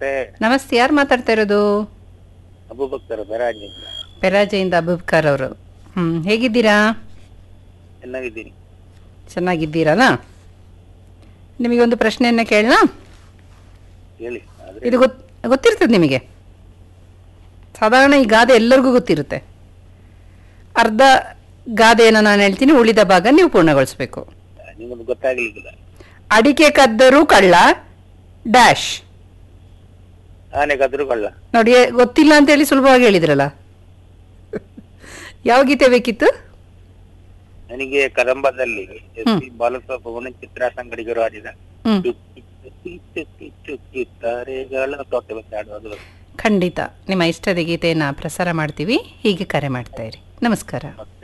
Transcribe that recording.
ನಮಸ್ತೆ ನಮಸ್ತೆ ಯಾರು ಮಾತಾಡ್ತಾ ಇರೋದು ಅಬೂಬಕ್ಕರ್ ಬೆರಾಜಿ ಪೆರಾಜೆಯಿಂದ ಅಬುಬ್ಕರ್ ಅವರು ಹ್ಮ್ ಹೇಗಿದ್ದೀರಾ ಚೆನ್ನಾಗಿದ್ದೀನಿ ಚೆನ್ನಾಗಿದ್ದೀರಲ್ಲ ನಿಮಗೊಂದು ಪ್ರಶ್ನೆಯನ್ನ ಕೇಳೋಣ ಹೇಳಿ ಆದ್ರೆ ಇದು ಗೊತ್ ಗೊತ್ತಿರ್ತದೆ ನಿಮಗೆ ಸಾಧಾರಣ ಈ ಗಾದೆ ಎಲ್ಲರಿಗೂ ಗೊತ್ತಿರುತ್ತೆ ಅರ್ಧ ಗಾದೆಯನ್ನು ನಾನು ಹೇಳ್ತೀನಿ ಉಳಿದ ಭಾಗ ನೀವು ಪೂರ್ಣಗೊಳಿಸ್ಬೇಕು ನಿಮಗೆ ಗೊತ್ತಾಗ್ಲಿಕ್ಕಿಲ್ಲ ಅಡಿಕೆ ಕದ್ದರೂ ಕಳ್ಳ ಡ್ಯಾಶ್ ಆನೆ ಕದ್ರು ಕಳ್ಳ ನೋಡಿ ಗೊತ್ತಿಲ್ಲ ಅಂತೇಳಿ ಸುಲಭವಾಗಿ ಹೇಳಿದ್ರಲ್ಲ ಯಾವ ಗೀತೆ ಬೇಕಿತ್ತು ನನಗೆ ಕದಂಬದಲ್ಲಿ ಎಸ್ ಪಿ ಬಾಲಸುಬ್ರಹ್ಮಣ್ಯ ಚಿತ್ರ ಸಂಗಡಿಗರು ಆಡಿದ ಹ್ಮ್ ಚುಕ್ಕಿ ಚುಕ್ಕಿ ಚುಕ್ಕಿ ಚುಕ್ಕಿ ತಾರೆಗಳ ತೊಟ್ಟೆ ಬಗ್ಗೆ ಆಡುವುದು ಖಂಡಿತ ನಿಮ್ಮ ಇಷ್ಟದ ಗೀತೆಯನ್ನು ಪ್ರಸಾರ ಮಾಡ್ತೀವಿ ಹೀಗೆ ಕರೆ ಮಾಡ್ತಾ ಇರಿ ನಮಸ್ಕಾರ ಮತ್ತೆ